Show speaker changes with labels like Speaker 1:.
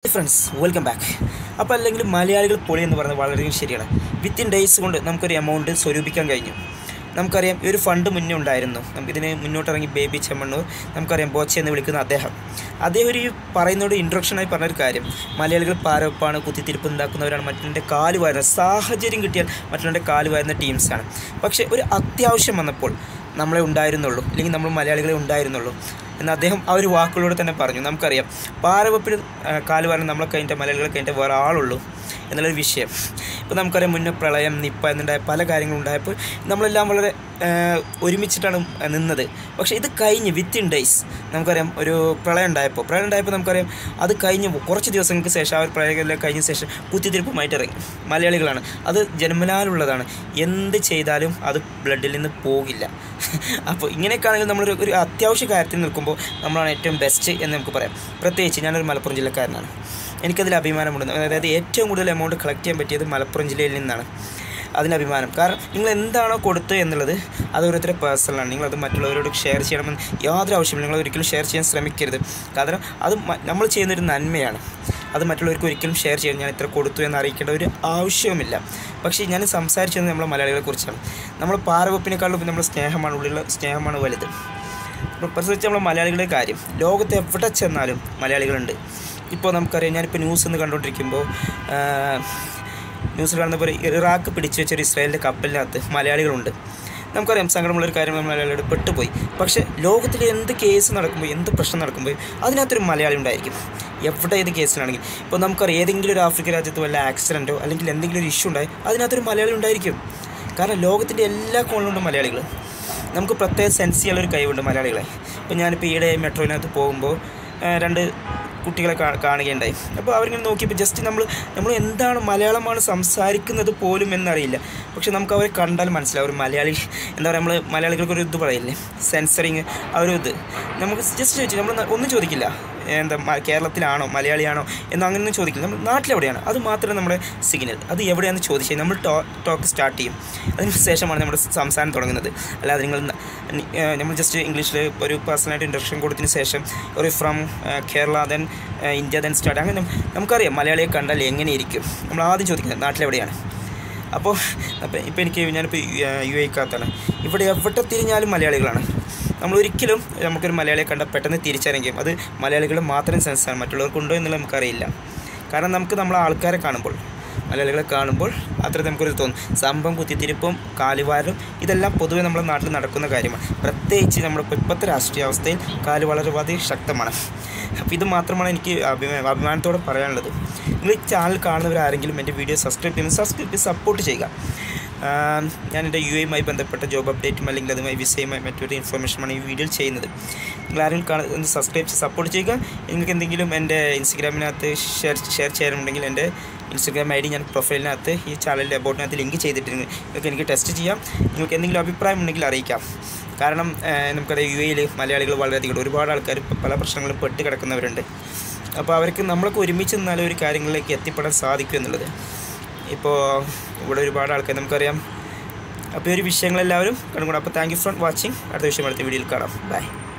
Speaker 1: Friends welcome back അപ്പോൾ അല്ലെങ്കിൽ മലയാളികൾ പൊളി എന്ന് പറയുന്നത് വളരെയധികം ശരിയാണ് വിത്തിൻ ഡേയ്സ് കൊണ്ട് നമുക്കൊരു എമൗണ്ട് സ്വരൂപിക്കാൻ കഴിഞ്ഞു നമുക്കറിയാം ഈ ഒരു ഫണ്ട് മുന്നേ ഉണ്ടായിരുന്നു നമുക്കിതിന് മുന്നോട്ടിറങ്ങി ബേബി ചെമ്മണ്ണൂർ നമുക്കറിയാം ബോച്ച എന്ന് വിളിക്കുന്ന അദ്ദേഹം അദ്ദേഹം ഒരു പറയുന്നതോട് ഇൻട്രൊഡക്ഷനായി പറഞ്ഞൊരു കാര്യം മലയാളികൾ പാരവപ്പാണ് കുത്തിത്തിരിപ്പ് ഉണ്ടാക്കുന്നവരാണ് മറ്റുള്ളവരുടെ കാല് വാരുന്ന സാഹചര്യം കിട്ടിയാൽ മറ്റുള്ളവരുടെ കാല് വാരുന്ന ടീംസാണ് പക്ഷേ ഒരു അത്യാവശ്യം വന്നപ്പോൾ നമ്മളെ ഉണ്ടായിരുന്നുള്ളൂ അല്ലെങ്കിൽ നമ്മൾ മലയാളികളെ ഉണ്ടായിരുന്നുള്ളൂ എന്ന് അദ്ദേഹം ആ ഒരു വാക്കുകളോട് തന്നെ പറഞ്ഞു നമുക്കറിയാം പാരവപ്പിൽ കാല് വാരാൻ നമ്മളെ കഴിഞ്ഞിട്ട് മലയാളികളെ കഴിഞ്ഞിട്ട് വേറെ ആളുള്ളൂ എന്നുള്ളൊരു വിഷയം ഇപ്പോൾ നമുക്കറിയാം മുന്നേ പ്രളയം നിപ്പ എന്നുണ്ടായ പല കാര്യങ്ങളും ഉണ്ടായപ്പോൾ നമ്മളെല്ലാം വളരെ ആ, ഒരുമിച്ചിട്ടാണ് നിന്നത് പക്ഷേ ഇത് കഴിഞ്ഞ് വിത്തിൻ ഡേയ്സ് നമുക്കറിയാം ഒരു പ്രളയം ഉണ്ടായപ്പോൾ പ്രളയം ഉണ്ടായപ്പോൾ നമുക്കറിയാം അത് കഴിഞ്ഞ് കുറച്ച് ദിവസങ്ങൾക്ക് ശേഷം ആ ഒരു പ്രളയം കഴിഞ്ഞ ശേഷം കുത്തിത്തിരിപ്പുമായിട്ട് ഇറങ്ങി മലയാളികളാണ് അത് ജന്മനാലുള്ളതാണ് എന്ത് ചെയ്താലും അത് ബ്ലഡിൽ നിന്ന് പോകില്ല അപ്പോൾ ഇങ്ങനെയൊക്കെയാണെങ്കിൽ നമ്മളൊരു ഒരു അത്യാവശ്യ കാര്യത്തിൽ നിൽക്കുമ്പോൾ നമ്മളാണ് ഏറ്റവും ബെസ്റ്റ് എന്ന് നമുക്ക് പറയാം പ്രത്യേകിച്ച് ഞാനൊരു മലപ്പുറം ജില്ലക്കാരനാണ് എനിക്കതിൽ അഭിമാനമുണ്ട് അതായത് ഏറ്റവും കൂടുതൽ എമൗണ്ട് കളക്ട് ചെയ്യാൻ പറ്റിയത് മലപ്പുറം ജില്ലയിൽ നിന്നാണ് അതിന് അഭിമാനം കാരണം നിങ്ങൾ എന്താണോ കൊടുത്തത് എന്നുള്ളത് അത് ഓരോരുത്തരുടെ പേഴ്സണലാണ് നിങ്ങളത് മറ്റുള്ളവരോട് ഷെയർ ചെയ്യണമെന്ന് യാതൊരു ആവശ്യമില്ല നിങ്ങൾ ഒരിക്കലും ഷെയർ ചെയ്യാൻ ശ്രമിക്കരുത് കാരണം അത് മ- നമ്മൾ ചെയ്യുന്നൊരു നന്മയാണ് അത് മറ്റുള്ളവർക്ക് ഒരിക്കലും ഷെയർ ചെയ്യാൻ ഞാൻ ഇത്ര കൊടുത്തു എന്ന് അറിയിക്കേണ്ട ഒരു ആവശ്യവുമില്ല പക്ഷേ ഞാൻ സംസാരിച്ചത് നമ്മളെ മലയാളികളെ കുറിച്ചാണ് നമ്മൾ പാറവെപ്പിനേക്കാളും നമ്മുടെ സ്നേഹമാണ് ഉള്ളിലുള്ള സ്നേഹമാണ് വലുത് ഇപ്പോൾ പ്രത്യേകിച്ച് നമ്മൾ മലയാളികളുടെ കാര്യം ലോകത്ത് എവിടെ ചെന്നാലും മലയാളികളുണ്ട് ഇപ്പോൾ നമുക്കറിയാം ഞാനിപ്പോൾ ന്യൂസ് ഒന്ന് കണ്ടുകൊണ്ടിരിക്കുമ്പോൾ ന്യൂസിൽ കാണുന്നപ്പോൾ ഇറാഖ് പിടിച്ചു വെച്ചൊരു ഇസ്രായേലിൻ്റെ കപ്പലിനകത്ത് മലയാളികളുണ്ട് നമുക്കറിയാം സങ്കടമുള്ളൊരു കാര്യം നമ്മൾ മലയാളികൾ പെട്ടുപോയി പക്ഷേ ലോകത്തിൽ എന്ത് കേസ് നടക്കുമ്പോൾ എന്ത് പ്രശ്നം നടക്കുമ്പോൾ അതിനകത്തൊരു മലയാളി ഉണ്ടായിരിക്കും എവിടെ ഏത് കേസിലാണെങ്കിൽ ഇപ്പോൾ നമുക്കറിയാം ഏതെങ്കിലും ഒരു ആഫ്രിക്ക രാജ്യത്ത് വല്ല ആക്സിഡൻറ്റോ അല്ലെങ്കിൽ എന്തെങ്കിലും ഒരു ഇഷ്യൂ ഉണ്ടായി അതിനകത്തൊരു മലയാളി ഉണ്ടായിരിക്കും കാരണം ലോകത്തിൻ്റെ എല്ലാ കോണിലുണ്ട് മലയാളികൾ നമുക്ക് പ്രത്യേക സെൻസ് ചെയ്യാനുള്ള ഒരു കഴിവുണ്ട് മലയാളികളെ ഇപ്പോൾ ഞാനിപ്പോൾ ഈയിടെ മെട്രോയിനകത്ത് പോകുമ്പോൾ ആ, രണ്ട് കുട്ടികളെ കാ- കാണുകയുണ്ടായി അപ്പോൾ അവരിങ്ങനെ നോക്കിയപ്പോൾ ജസ്റ്റ് നമ്മൾ നമ്മൾ എന്താണ് മലയാളമാണ് സംസാരിക്കുന്നത് പോലും എന്നറിയില്ല പക്ഷെ നമുക്ക് അവരെ കണ്ടാൽ മനസ്സിലാവും ഒരു മലയാളി എന്താ പറയുക നമ്മൾ മലയാളികൾക്ക് ഒരു ഇത് പറയില്ലേ സെൻസറിങ് ആ ഒരു ഇത് നമുക്ക് ജസ്റ്റ് ചോദിച്ചു നമ്മൾ ന- ഒന്നും ചോദിക്കില്ല എന്താ മ- കേരളത്തിലാണോ മലയാളിയാണോ എന്ന് അങ്ങനെയൊന്നും ചോദിക്കില്ല നമ്മൾ നാട്ടിലെവിടെയാണ് അത് മാത്രമേ നമ്മുടെ സിഗ്നൽ അത് എവിടെയാണെന്ന് ചോദിച്ചാൽ നമ്മൾ ടോ ടോക്ക് സ്റ്റാർട്ട് ചെയ്യും അതിന് ശേഷമാണ് നമ്മുടെ സംസാരം തുടങ്ങുന്നത് അല്ലാതെ നിങ്ങൾ ന- നി- ഏഹ് നമ്മൾ ജസ്റ്റ് ഇംഗ്ലീഷിൽ ഒരു പേഴ്സണലായിട്ട് ഇൻട്രഡക്ഷൻ കൊടുത്തതിന് ശേഷം ഒരു from Kerala then India then start അങ്ങനെ നം- നമുക്കറിയാം മലയാളിയെ കണ്ടാൽ എങ്ങനെയിരിക്കും നമ്മൾ ആദ്യം ചോദിക്കുന്നത് നാട്ടിലെവിടെയാണ് അപ്പോൾ അപ്പോൾ ഇപ്പോൾ എനിക്ക് ഞാനിപ്പോൾ യു എക്കാത്താണ് ഇവിടെ എവിടെ തിരിഞ്ഞാലും മലയാളികളാണ് നമ്മൾ ഒരിക്കലും നമുക്കൊരു മലയാളിയെ കണ്ടാൽ പെട്ടെന്ന് തിരിച്ചറിയും അത് മലയാളികൾ മാത്രം സെൻസാണ് മറ്റുള്ളവർക്കുണ്ടോ എന്നുള്ളത് നമുക്കറിയില്ല കാരണം നമുക്ക് നമ്മളെ ആൾക്കാരെ കാണുമ്പോൾ മലയാളികളെ കാണുമ്പോൾ അത്ര നമുക്കൊരു തോന്നും സംഭവം കുത്തിത്തിരിപ്പും കാലുവാരും ഇതെല്ലാം പൊതുവെ നമ്മുടെ നാട്ടിൽ നടക്കുന്ന കാര്യമാണ് പ്രത്യേകിച്ച് നമ്മുടെ ഇപ്പോൾ ഇപ്പോഴത്തെ രാഷ്ട്രീയ അവസ്ഥയിൽ കാല് വളരെ വളരെ ശക്തമാണ് അപ്പോൾ ഇത് മാത്രമാണ് എനിക്ക് അഭിമാ അഭിമാനത്തോടെ പറയാനുള്ളത് നിങ്ങൾ ഈ ചാനൽ കാണുന്നവരാരെങ്കിലും എൻ്റെ വീഡിയോ സബ്സ്ക്രൈബ് ചെയ്യുന്നത് സബ്സ്ക്രൈബ് ചെയ്ത് സപ്പോർട്ട് ചെയ്യുക ആം, ഞാൻ എൻ്റെ യു എയുമായി ബന്ധപ്പെട്ട ജോബ് അപ്ഡേറ്റും അല്ലെങ്കിൽ അതുമായി വിസയുമായി മറ്റൊരു ഇൻഫർമേഷനുമാണ് ഈ വീഡിയോയിൽ ചെയ്യുന്നത് നിങ്ങൾ ആരും കാണ ഒന്ന് സബ്സ്ക്രൈബ് ചെയ്ത് സപ്പോർട്ട് ചെയ്യുക നിങ്ങൾക്ക് എന്തെങ്കിലും എൻ്റെ ഇൻസ്റ്റഗ്രാമിനകത്ത് ഷെയർ ഷെയർ ചെയ്യാനുണ്ടെങ്കിൽ എൻ്റെ ഇൻസ്റ്റഗ്രാം ഐ ഡി ഞാൻ പ്രൊഫൈലിനകത്ത് ഈ ചാനലിൻ്റെ അബൌട്ടിനകത്ത് ലിങ്ക് ചെയ്തിട്ടുണ്ട് നിങ്ങൾക്ക് എനിക്ക് ടെസ്റ്റ് ചെയ്യാം നിങ്ങൾക്ക് എന്തെങ്കിലും അഭിപ്രായം ഉണ്ടെങ്കിൽ അറിയിക്കാം കാരണം ഏഹ്, നമുക്കറിയാം യു എയിൽ മലയാളികൾ വളരെയധികം ഉണ്ട്. ഒരുപാട് ആൾക്കാർ ഇപ്പം പല പ്രശ്നങ്ങളും പെട്ട് കിടക്കുന്നവരുണ്ട് അപ്പോൾ അവർക്ക് നമ്മളൊക്കെ ഒരുമിച്ച് നിന്നാലും ഒരു കാര്യങ്ങളിലേക്ക് എത്തിപ്പെടാൻ സാധിക്കും എന്നുള്ളത് ഇപ്പോൾ ഇവിടെ ഒരുപാട് ആൾക്കാർ നമുക്കറിയാം അപ്പോൾ ഈ ഒരു വിഷയങ്ങളെല്ലാവരും കണ്ടുകൂടാം അപ്പോൾ താങ്ക് യു ഫോർ വാച്ചിങ് അടുത്ത വിഷയം അടുത്ത വീഡിയോയിൽ കാണാം ബൈ